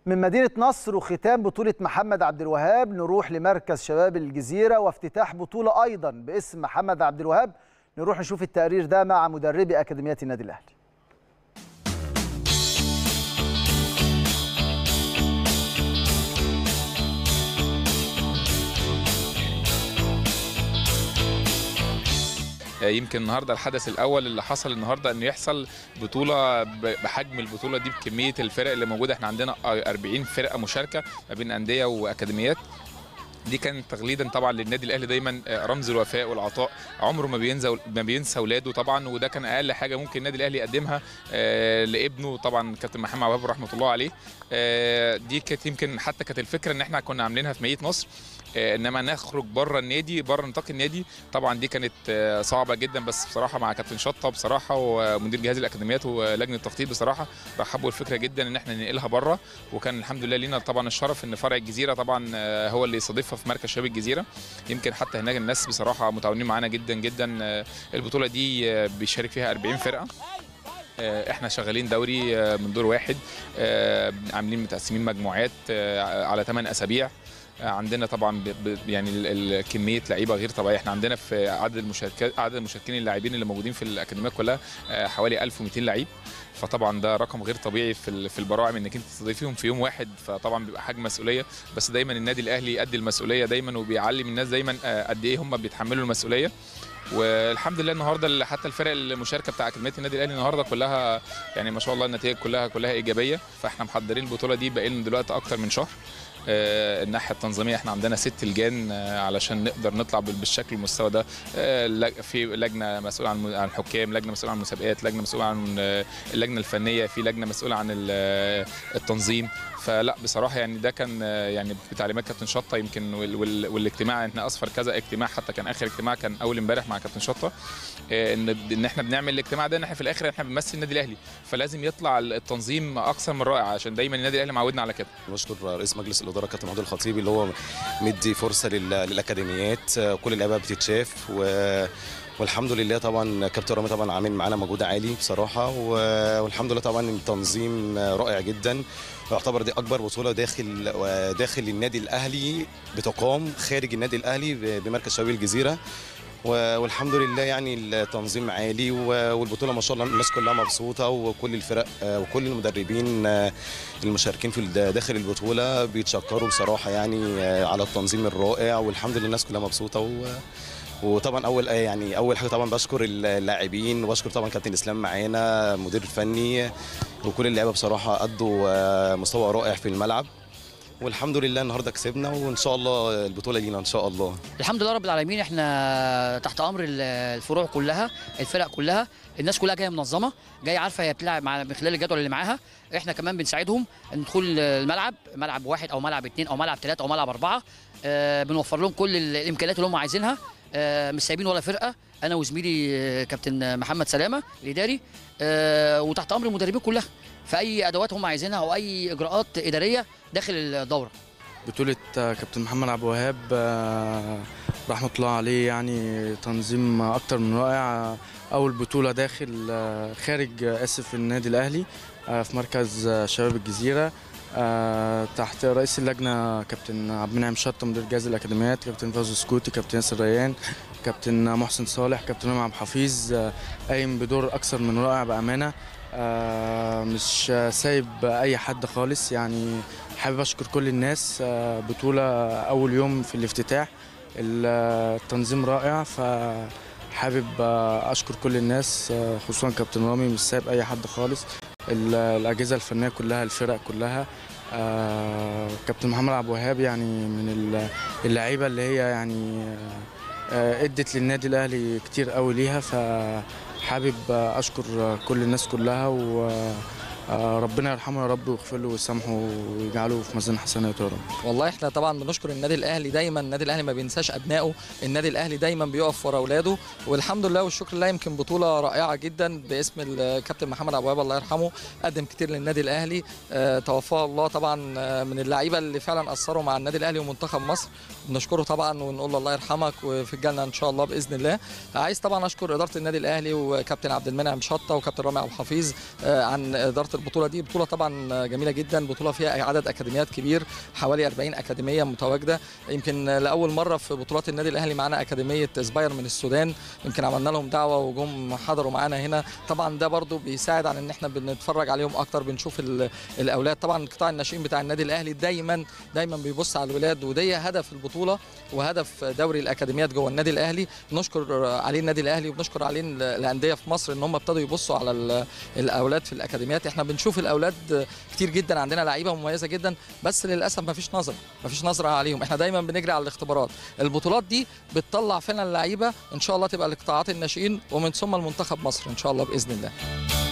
من مدينة نصر وختام بطولة محمد عبد الوهاب نروح لمركز شباب الجزيرة وافتتاح بطولة أيضا باسم محمد عبد الوهاب نروح نشوف التقرير ده مع مدربي أكاديمية النادي الأهلي يمكن النهارده الحدث الاول اللي حصل النهارده انه يحصل بطوله بحجم البطوله دي بكميه الفرق اللي موجوده احنا عندنا 40 فرقه مشاركه ما بين انديه واكاديميات دي كانت تغليدا طبعا للنادي الاهلي دايما رمز الوفاء والعطاء عمره ما بينسى ما بينسى اولاده طبعا وده كان اقل حاجه ممكن النادي الاهلي يقدمها لابنه طبعا كابتن محمد عبد رحمه الله عليه دي كانت يمكن حتى كانت الفكره ان احنا كنا عاملينها في مدينه نصر انما نخرج بره النادي بره نطاق النادي طبعا دي كانت صعبه جدا بس بصراحه مع كابتن شطه بصراحه ومدير جهاز الاكاديميات ولجنه التخطيط بصراحه رحبوا الفكره جدا ان احنا ننقلها بره وكان الحمد لله لينا طبعا الشرف ان فرع الجزيره طبعا هو اللي يستضيفها في مركز شباب الجزيره يمكن حتى هناك الناس بصراحه متعاونين معانا جدا جدا البطوله دي بيشارك فيها 40 فرقه احنا شغالين دوري من دور واحد عاملين متقسمين مجموعات على 8 اسابيع عندنا طبعا يعني كميه لعيبه غير طبيعيه احنا عندنا في عدد المشاركات عدد المشاركين اللاعبين اللي موجودين في الاكاديميات كلها حوالي 1200 لعيب فطبعا ده رقم غير طبيعي في في البراعم انك انت تستضيفيهم في يوم واحد فطبعا بيبقى حجم مسؤوليه بس دايما النادي الاهلي يؤدي المسؤوليه دايما وبيعلم الناس دايما قد ايه هم بيتحملوا المسؤوليه والحمد لله النهارده حتى الفرق المشاركه بتاع اكاديميه النادي الاهلي النهارده كلها يعني ما شاء الله النتائج كلها كلها ايجابيه فاحنا محضرين البطوله دي بقى لنا دلوقتي اكتر من شهر آه الناحيه التنظيميه احنا عندنا ست لجان آه علشان نقدر نطلع بالشكل والمستوى ده آه في لجنه مسؤوله عن عن الحكام لجنه مسؤوله عن المسابقات لجنه مسؤوله عن اللجنه الفنيه في لجنه مسؤوله عن التنظيم فلا بصراحه يعني ده كان يعني بتعليمات كابتن شطه يمكن والاجتماع احنا اصفر كذا اجتماع حتى كان اخر اجتماع كان اول امبارح مع كابتن شطه ان ان احنا بنعمل الاجتماع ده ان احنا في الاخر احنا بنمثل النادي الاهلي فلازم يطلع التنظيم اكثر من رائع عشان دايما النادي الاهلي معودنا على كده بشكر رئيس مجلس الاداره كابتن محمود الخطيبي اللي هو مدي فرصه للاكاديميات كل اللعيبه بتتشاف و والحمد لله طبعا كابتن رامي طبعا عامل معانا مجهود عالي بصراحه والحمد لله طبعا التنظيم رائع جدا ويعتبر دي اكبر بطوله داخل داخل النادي الاهلي بتقام خارج النادي الاهلي بمركز شباب الجزيره والحمد لله يعني التنظيم عالي والبطوله ما شاء الله الناس كلها مبسوطه وكل الفرق وكل المدربين المشاركين في داخل البطوله بيتشكروا بصراحه يعني على التنظيم الرائع والحمد لله الناس كلها مبسوطه و وطبعا اول يعني اول حاجه طبعا بشكر اللاعبين وبشكر طبعا كابتن اسلام معانا مدير الفني وكل اللعيبه بصراحه ادوا مستوى رائع في الملعب والحمد لله النهارده كسبنا وان شاء الله البطوله لينا ان شاء الله الحمد لله رب العالمين احنا تحت امر الفروع كلها الفرق كلها الناس كلها جايه منظمه جايه عارفه هي بتلعب مع من خلال الجدول اللي معاها احنا كمان بنساعدهم دخول الملعب ملعب واحد او ملعب اثنين او ملعب ثلاثه او ملعب اربعه اه بنوفر لهم كل الامكانيات اللي هم عايزينها اه مش سايبين ولا فرقه انا وزميلي كابتن محمد سلامه الاداري اه وتحت امر المدربين كلها في اي ادوات هم عايزينها او اي اجراءات اداريه داخل الدوره بطولة كابتن محمد عبد الوهاب رحمة الله عليه يعني تنظيم أكتر من رائع أول بطولة داخل خارج آسف النادي الأهلي في مركز شباب الجزيرة تحت رئيس اللجنة كابتن عبد المنعم شطة مدير جهاز الأكاديميات كابتن فوزي سكوتي كابتن ياسر ريان كابتن محسن صالح كابتن رامي عبد الحفيظ قايم بدور أكثر من رائع بأمانة آه مش سايب اي حد خالص يعني حابب اشكر كل الناس آه بطوله اول يوم في الافتتاح التنظيم رائع فحابب آه اشكر كل الناس خصوصا كابتن رامي مش سايب اي حد خالص الاجهزه الفنيه كلها الفرق كلها كابتن محمد عبد الوهاب يعني من اللعيبه اللي هي يعني ادت للنادي الاهلي كتير قوي ليها ف حابب اشكر كل الناس كلها وربنا يرحمه يا رب ويغفر له ويسامحه ويجعله في ميزان حسناته يا رب والله احنا طبعا بنشكر النادي الاهلي دايما النادي الاهلي ما بينساش ابنائه النادي الاهلي دايما بيقف ورا اولاده والحمد لله والشكر لله يمكن بطوله رائعه جدا باسم الكابتن محمد عبد الوهاب الله يرحمه قدم كتير للنادي الاهلي اه توفاه الله طبعا من اللعيبه اللي فعلا اثروا مع النادي الاهلي ومنتخب مصر بنشكره طبعا ونقول له الله يرحمك وفي الجنه ان شاء الله باذن الله عايز طبعا اشكر اداره النادي الاهلي وكابتن عبد المنعم شطه وكابتن رامي عبد الحفيظ اه عن اداره البطوله دي بطوله طبعا جميله جدا بطوله فيها عدد اكاديميات كبير حوالي 40 اكاديميه متواجده يمكن لاول مره في بطولات النادي الاهلي معانا اكاديميه سباير من السودان يمكن عملنا لهم دعوه وجم حضروا معانا هنا طبعا ده برضو بيساعد على ان احنا بنتفرج عليهم اكتر بنشوف ال- الاولاد طبعا قطاع الناشئين بتاع النادي الاهلي دايما دايما بيبص على الولاد ودي هدف البطوله وهدف دوري الاكاديميات جوه النادي الاهلي نشكر عليه النادي الاهلي وبنشكر عليه ال- الانديه في مصر ان هم ابتدوا يبصوا على ال- الاولاد في الاكاديميات احنا بنشوف الاولاد كتير جدا عندنا لعيبه مميزه جدا بس للاسف ما فيش نظره ما فيش نظره عليهم احنا دايما بنجري على الاختبارات البطولات دي بتطلع فعلا لعيبه ان شاء الله تبقى لقطاعات الناشئين ومن ثم المنتخب مصر ان شاء الله باذن الله